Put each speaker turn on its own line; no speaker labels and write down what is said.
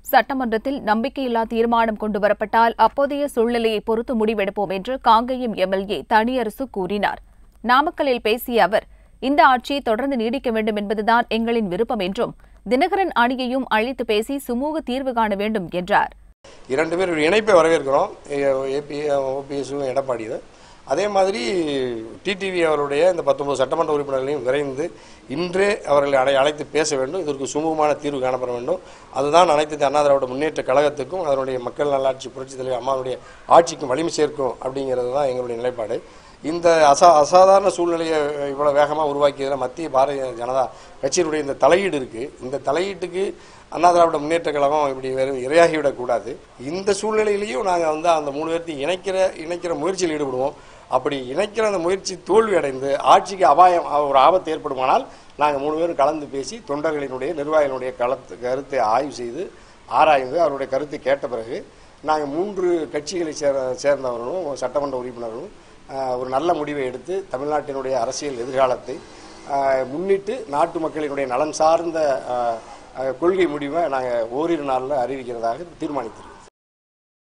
சட்டமன்றத்தில் நம்பிக்கையில்லா தீர்மானம் கொண்டுவரப்பட்டால் அப்போதைய சூழ்நிலையை பொறுத்து முடிவெடுப்போம் என்று காங்கேயம் எம்எல்ஏ தனியரசு கூறினார் நாமக்கலில் பேசிய அவர் இந்த ஆட்சி தொடர்ந்து நீடிக்க வேண்டும் என்பதுதான் எங்களின் விருப்பம் என்றும் தினகரன் அணியையும் அழைத்து பேசி சுமூக தீர்வு காண வேண்டும் என்றார்
இரண்டு பேர் இணைப்பை வரவேற்கிறோம் ஏபி ஓபிஎஸும் எடப்பாடியும் அதே மாதிரி டிடிவி அவருடைய இந்த பத்தொன்பது சட்டமன்ற உறுப்பினர்களையும் விரைந்து இன்றே அவர்களை அடை அழைத்து பேச வேண்டும் இதற்கு சுமூகமான தீர்வு காணப்பட வேண்டும் அதுதான் அனைத்து இந்திய அண்ணா திராவிட முன்னேற்ற கழகத்துக்கும் அதனுடைய மக்கள் நல்லாட்சி புரட்சித் தலைவர் அம்மாவுடைய ஆட்சிக்கும் வலிமை சேர்க்கும் அப்படிங்கிறது தான் எங்களுடைய நிலைப்பாடு இந்த அசா அசாதாரண சூழ்நிலையை இவ்வளோ வேகமாக உருவாக்கியதில் மத்திய பாரதிய ஜனதா கட்சியினுடைய இந்த தலையீடு இருக்குது இந்த தலையீட்டுக்கு அண்ணா திராவிட முன்னேற்ற கழகம் இப்படி வெறும் இரையாகிவிடக்கூடாது இந்த சூழ்நிலையிலையும் நாங்கள் வந்து அந்த மூணு பேர்த்தையும் இணைக்கிற இணைக்கிற முயற்சியில் ஈடுபடுவோம் அப்படி இணைக்கிற அந்த முயற்சி தோல்வி அடைந்து ஆட்சிக்கு அபாயம் ஒரு ஆபத்து ஏற்படுமானால் நாங்கள் மூணு பேரும் கலந்து பேசி தொண்டர்களினுடைய நிர்வாகிகளுடைய களத்து கருத்தை ஆய்வு செய்து ஆராய்ந்து அவருடைய கருத்தை கேட்ட பிறகு நாங்கள் மூன்று கட்சிகளை சேர சேர்ந்தவர்களும் சட்டமன்ற உறுப்பினர்களும் ஆஹ், ஒரு நல்ல முடிவை எடுத்து தமிழ்நாட்டினுடைய அரசியல் எதிர்காலத்தை ஆஹ், முன்னிட்டு நாட்டு மக்களினுடைய நலன் சார்ந்த ஆஹ், ஆஹ், கொள்கை முடிவை நாங்கள் ஓரிரு நாளில் அறிவிக்கிறதாக தீர்மானித்திருக்கோம்